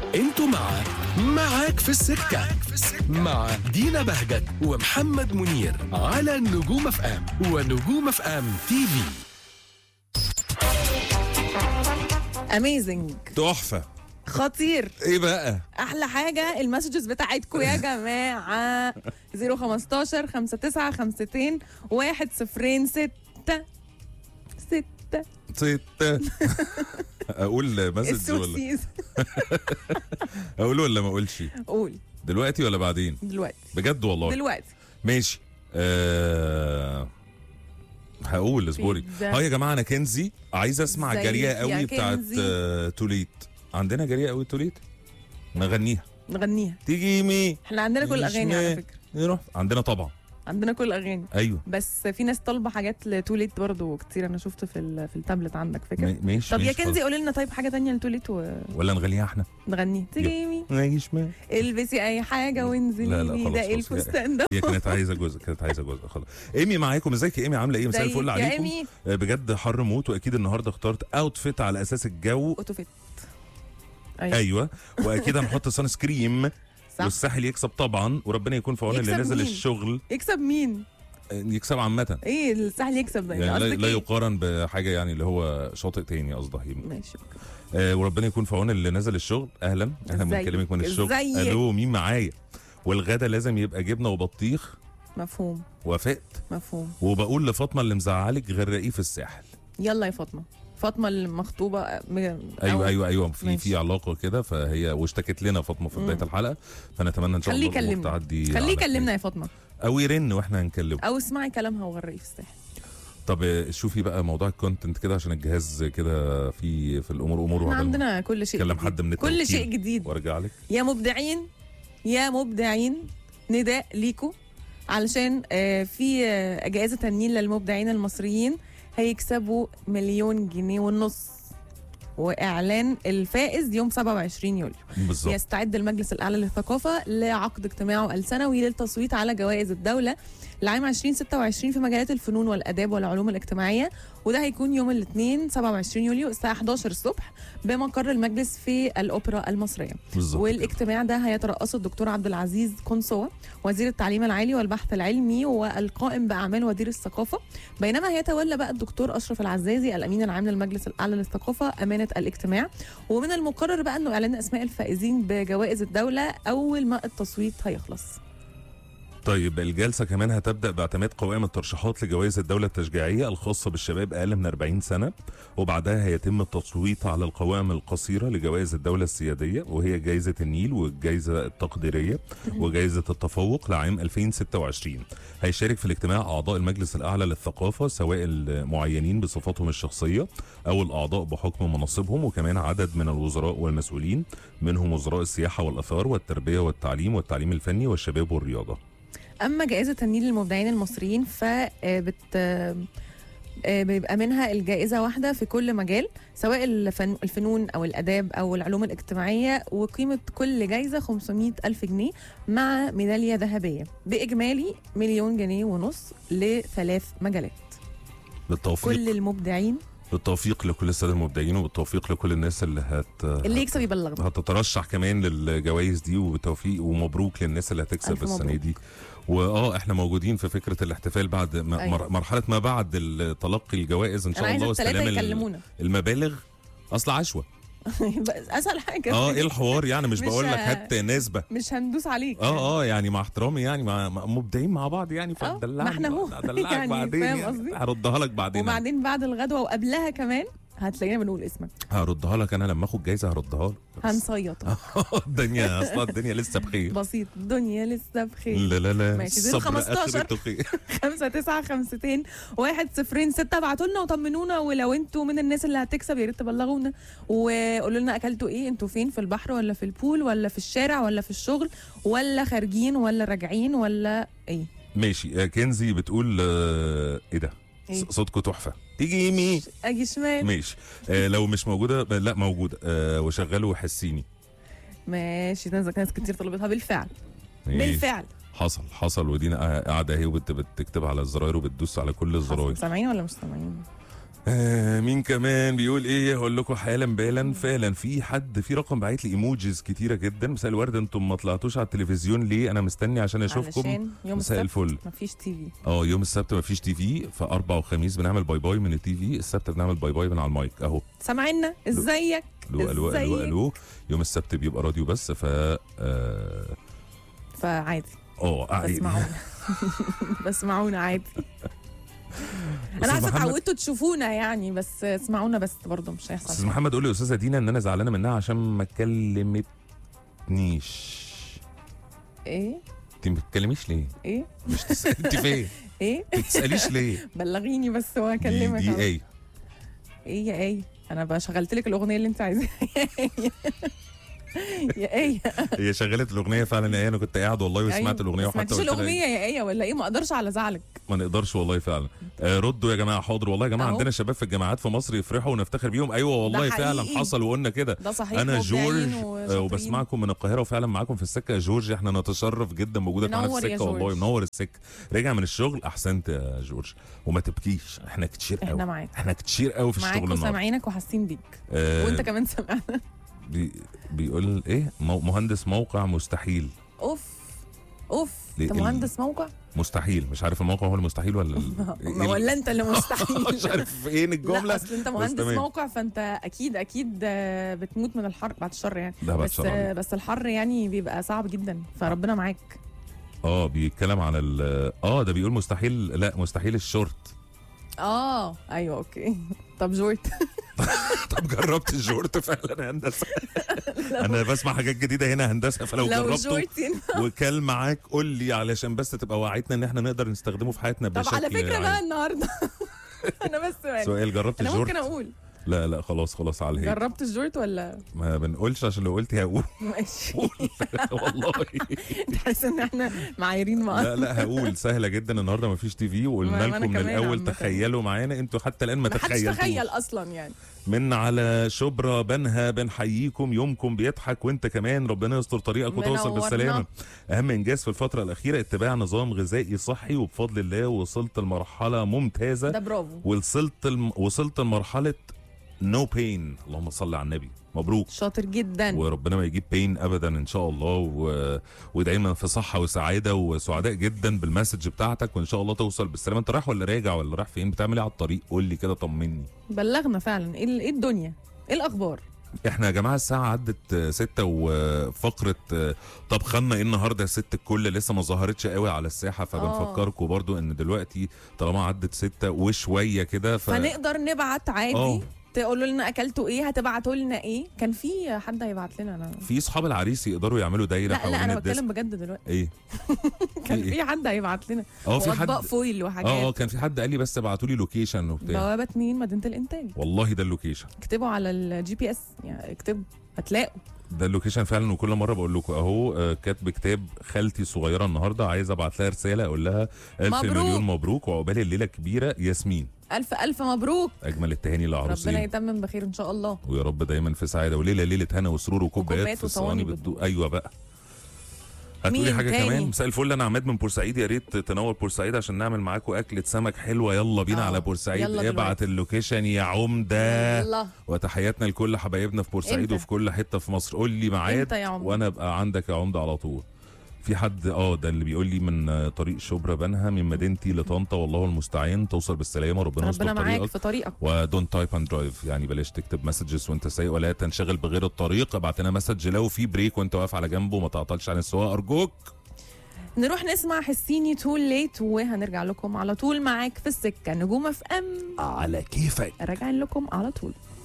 انتوا مع معاك في السكة مع دينا بهجت ومحمد منير على نجوم اف ام ونجوم اف ام تي في اميزنج تحفه خطير ايه بقى احلى حاجه المسجز بتاعتكم يا جماعه 015 59 52 1 0 6 6 ستة اقول مسج ولا السوسيس اقول ولا ما اقولش قول دلوقتي ولا بعدين دلوقتي بجد والله دلوقتي ماشي أه... هقول اصبري ده. اه يا جماعه انا كنزي عايز اسمع ازيك جريئه يا قوي بتاعت كنزي؟ آه، توليت عندنا جريئه قوي توليت نغنيها نغنيها تيجي مي احنا عندنا كل الاغاني على فكره نروح عندنا طبعا عندنا كل الاغاني ايوه بس في ناس طالبه حاجات لتوليت برضو كتير انا شفت في ال- في التابلت عندك فكره ما- ماشي طب يا ماشي، كنزي قولي لنا طيب حاجه تانية لتوليت ولا نغنيها احنا ونغني تيجي ما يجيش ما البسي اي حاجه وانزلي لا، لا، لي خلاص، ده ايه خلاص، هي- الفستان ده هي كانت عايزه جزء كانت عايزه جزء خلاص ايمي معاكم ازيك يا ايمي عامله ايه مساء ازيك الفل يا عليكم إيمي؟ آه، بجد حر موت واكيد النهارده اخترت اوتفيت على اساس الجو اوتوفيت ايوه ايوه واكيد هنحط سان سكريم صح والساحل يكسب طبعا وربنا يكون في عون اللي يكسب نزل مين؟ الشغل يكسب مين؟ آه، يكسب عامه ايه السهل يكسب ده يعني لا, قصدك لا إيه؟ يقارن بحاجه يعني اللي هو شاطئ تاني قصدها هي. ماشي آه وربنا يكون في عون اللي نزل الشغل اهلا اهلا ازيك؟ بنكلمك من الشغل ازيك؟ الو مين معايا والغدا لازم يبقى جبنه وبطيخ مفهوم وافقت مفهوم وبقول لفاطمه اللي مزعلك غرقيه في الساحل يلا يا فاطمه فاطمه المخطوبه م... ايوه أو- ايوه ايوه في ماشي. في علاقه كده فهي واشتكت لنا فاطمه في بدايه مم. الحلقه فنتمنى ان شاء خليه الله الامور يكلمنا تعدي خليه على يكلمنا خير. يا فاطمه او يرن واحنا هنكلمه او اسمعي كلامها وغرقي في الساحل طب آه، شوفي بقى موضوع الكونتنت كده عشان الجهاز كده في في الامور امور احنا وعدم. عندنا كل شيء كلم جديد. حد من كل التوكيل. شيء جديد وارجع لك يا مبدعين يا مبدعين نداء ليكوا علشان آه، في آه، جائزة النيل للمبدعين المصريين هيكسبوا مليون جنيه ونص واعلان الفائز يوم 27 يوليو بالظبط يستعد المجلس الاعلى للثقافه لعقد اجتماعه السنوي للتصويت على جوائز الدوله لعام 2026 في مجالات الفنون والاداب والعلوم الاجتماعيه وده هيكون يوم الاثنين 27 يوليو الساعه 11 الصبح بمقر المجلس في الاوبرا المصريه بالظبط كده. والاجتماع ده هيترأسه الدكتور عبد العزيز قنصوة وزير التعليم العالي والبحث العلمي والقائم بأعمال وزير الثقافة بينما هيتولى بقى الدكتور أشرف العزازي الأمين العام للمجلس الأعلى للثقافة أمانة الاجتماع ومن المقرر بقى أنه إعلان أسماء الفائزين بجوائز الدولة أول ما التصويت هيخلص طيب الجلسه كمان هتبدا باعتماد قوائم الترشيحات لجوائز الدوله التشجيعيه الخاصه بالشباب اقل من 40 سنه وبعدها هيتم التصويت على القوائم القصيره لجوائز الدوله السياديه وهي جائزه النيل والجائزه التقديريه وجائزه التفوق لعام 2026 هيشارك في الاجتماع اعضاء المجلس الاعلى للثقافه سواء المعينين بصفاتهم الشخصيه او الاعضاء بحكم مناصبهم وكمان عدد من الوزراء والمسؤولين منهم وزراء السياحه والاثار والتربيه والتعليم والتعليم الفني والشباب والرياضه أما جائزة النيل للمبدعين المصريين فبت بيبقى منها الجائزة واحدة في كل مجال سواء الفن الفنون أو الآداب أو العلوم الاجتماعية وقيمة كل جائزة 500 ألف جنيه مع ميدالية ذهبية بإجمالي مليون جنيه ونص لثلاث مجالات بالتوفيق كل المبدعين بالتوفيق لكل الساده المبدعين وبالتوفيق لكل الناس اللي هت اللي يكسب يبلغنا هتترشح كمان للجوائز دي وبالتوفيق ومبروك للناس اللي هتكسب ألف السنه مبروك. دي واه احنا موجودين في فكره الاحتفال بعد ما أيوة. مر- مرحله ما بعد ال- تلقي الجوائز ان أنا شاء عايزة الله الثلاثة واستلام ال- يكلمونا المبالغ اصل عشوه بس أسهل حاجة اه ايه الحوار يعني مش مش بقول لك ه- هات نسبه مش هندوس عليك اه اه يعني مع احترامي يعني مع مع- مبدعين مع بعض يعني آه، فدلعني ما إحنا هو. هدلعك يعني بعدين فاهم يعني. قصدي؟ هردها لك بعدين أنا. وبعدين بعد الغدوة وقبلها كمان هتلاقينا بنقول اسمك هردها لك انا لما اخد جايزه هردها لك بس. هنصيطك الدنيا اصلا الدنيا لسه بخير بسيط الدنيا لسه بخير لا لا لا ماشي، الصبر 015. آخرته خير. خمسة تسعة خمستين واحد صفرين ستة ابعتوا لنا وطمنونا ولو انتوا من الناس اللي هتكسب يا ريت تبلغونا وقولوا لنا اكلتوا ايه انتوا فين في البحر ولا في البول ولا في الشارع ولا في الشغل ولا خارجين ولا راجعين ولا ايه ماشي آه، كنزي بتقول آه، ايه ده إيه؟ ص- صوتكم تحفه تيجي يمين اجي شمال ماشي آه لو مش موجوده ب- لا موجوده آه وشغلوا وحسيني ماشي ده ناس كتير طلبتها بالفعل ماشي. بالفعل حصل حصل ودينا قاعده اهي وبت- بتكتب على الزراير وبتدوس على كل حصل. الزراير سامعين ولا مش سامعين آه مين كمان بيقول ايه هقول لكم حالا بالا فعلا في حد في رقم بعت لي ايموجيز كتيره جدا مساء الورد انتم ما طلعتوش على التلفزيون ليه انا مستني عشان اشوفكم علشان يوم مساء السبت الفل مفيش تي في اه يوم السبت ما فيش تي في فاربع وخميس بنعمل باي باي من التي في السبت بنعمل باي باي من على المايك اهو سامعينا ازيك الو الو الو إزيك؟ الو يوم السبت بيبقى راديو بس ف اه فعادي آه، عادي. بسمعونا بسمعونا عادي انا أستاذ عارفه محمد- اتعودتوا تشوفونا يعني بس اسمعونا بس برضه مش استاذ هيحصل محمد قول لي يا استاذه دينا ان انا زعلانه منها عشان ما كلمتنيش ايه انت ما بتتكلميش ليه؟ ايه مش تس... انت فين؟ ايه ما بتساليش ليه؟ بلغيني بس دي, واكلمك دي على- ايه؟ ايه يا ايه انا بقى شغلت لك الاغنيه اللي انت عايزاها يا ايه هي شغلت الاغنيه فعلا يا ايه انا كنت قاعد والله وسمعت أيوة. الاغنيه ما وحتى سمعتيش قلت لها الاغنيه يا ايه ولا ايه ما اقدرش على زعلك ما نقدرش والله فعلا آه ردوا يا جماعه حاضر والله يا جماعه أهو. عندنا شباب في الجامعات في مصر يفرحوا ونفتخر بيهم ايوه والله فعلا حقيقي. حصل وقلنا كده ده صحيح انا مبدعين جورج آه، وشاطرين. وبسمعكم من القاهره وفعلا معاكم في السكه يا جورج احنا نتشرف جدا بوجودك معانا في منور يا السكه والله جورج. منور السكه راجع من الشغل احسنت يا جورج وما تبكيش احنا كتير احنا قوي معاك احنا كتير قوي في الشغل معاك النهارده وسامعينك وحاسين بيك آه، وانت كمان سامعنا بي بيقول ايه مو- مهندس موقع مستحيل اوف اوف ليه انت ال- مهندس موقع مستحيل مش عارف الموقع هو المستحيل ولا ال... إيه ال- ولا انت اللي مستحيل مش عارف فين لا الجمله اصل انت بس مهندس تمام. موقع فانت اكيد اكيد آه، بتموت من الحر بعد الشر يعني ده بعد بس الشر عليك. آه، بس الحر يعني بيبقى صعب جدا فربنا معاك اه بيتكلم على ال اه ده بيقول مستحيل لا مستحيل الشورت اه ايوه اوكي طب جورت طب جربت الجورت فعلا يا هندسه انا بسمع حاجات جديده هنا هندسه فلو لو جربته جورت ينفع. وكان معاك قول لي علشان بس تبقى وعيتنا ان احنا نقدر نستخدمه في حياتنا طب بشكل على فكره بقى عام. النهارده انا بس يعني سؤال جربت انا الجورت ممكن اقول لا لا خلاص خلاص على الهيك جربت الجورت ولا ما بنقولش عشان لو قلت هقول ماشي والله تحس ان احنا معايرين مع لا لا هقول سهله جدا النهارده ما فيش تي في ما- وقلنا ما أنا لكم من كمان الاول عامة. تخيلوا معانا انتوا حتى الان ما ما حدش تخيلتوش تخيل اصلا يعني من على شبرا بنها بنحييكم يومكم بيضحك وانت كمان ربنا يستر طريقك وتوصل منورنا. بالسلامه اهم انجاز في الفتره الاخيره اتباع نظام غذائي صحي وبفضل الله وصلت لمرحله ممتازه ده برافو وصلت الم... وصلت لمرحله نو no بين اللهم صل على النبي مبروك شاطر جدا وربنا ما يجيب بين ابدا ان شاء الله و... ودايما في صحه وسعاده وسعداء جدا بالمسج بتاعتك وان شاء الله توصل بالسلامه انت رايح ولا راجع ولا رايح فين بتعمل ايه على الطريق قول لي كده طمني بلغنا فعلا ايه ال- إيه الدنيا ايه الاخبار احنا يا جماعه الساعه عدت آه، ستة وفقره آه، طب خلنا ايه النهارده يا ست الكل لسه ما ظهرتش قوي على الساحه فبنفكركم برضو ان دلوقتي طالما عدت ستة وشويه كده ف... فنقدر نبعت عادي آه. تقولوا لنا اكلتوا ايه هتبعتوا لنا ايه كان في حد هيبعت لنا انا في اصحاب العريس يقدروا يعملوا دايره لا حوالين لا انا الديسك بتكلم بجد دلوقتي ايه كان إيه؟ في حد هيبعت لنا اه في حد واطباق فويل اه اه وحاجات كان في حد قال لي بس ابعتوا لي لوكيشن وبتاع بوابه اتنين مدينه الانتاج والله ده اللوكيشن اكتبوا على الجي بي اس يعني اكتبوا هتلاقوا ده اللوكيشن فعلا وكل مره بقول لكم اهو آه، كاتب كتاب خالتي الصغيره النهارده عايز ابعت لها رساله اقول لها الف مبروك. مليون مبروك وعقبال الليله الكبيره ياسمين الف الف مبروك اجمل التهاني ربنا للعروسين يتمم بخير ان شاء الله ويا رب دايما في سعاده وليله ليله هنا وسرور وكوبايات وكوبايات في الصواني وصواني بتدوق ايوه بقى هتقولي مين حاجه تاني؟ كمان مساء الفل انا عماد من بورسعيد يا ريت تنور بورسعيد عشان نعمل معاكم اكله سمك حلوه يلا بينا آه، على بورسعيد يلا ابعت دلوقتي. اللوكيشن يا عمده الله وتحياتنا لكل حبايبنا في بورسعيد إمتى؟ وفي كل حته في مصر قول لي ميعاد إمتى يا عمدة؟ وانا ابقى عندك يا عمده على طول في حد اه ده اللي بيقول لي من آه، طريق شبرا بنها من مدينتي لطنطا والله المستعان توصل بالسلامه ربنا يستر ربنا معاك طريقك في طريقك ودون تايب اند درايف يعني بلاش تكتب مسجز وانت سايق ولا تنشغل بغير الطريق ابعت لنا مسج لو في بريك وانت واقف على جنبه وما تعطلش عن السواقه ارجوك نروح نسمع حسيني تول ليت وهنرجع لكم على طول معاك في السكه نجوم اف ام على كيفك راجعين لكم على طول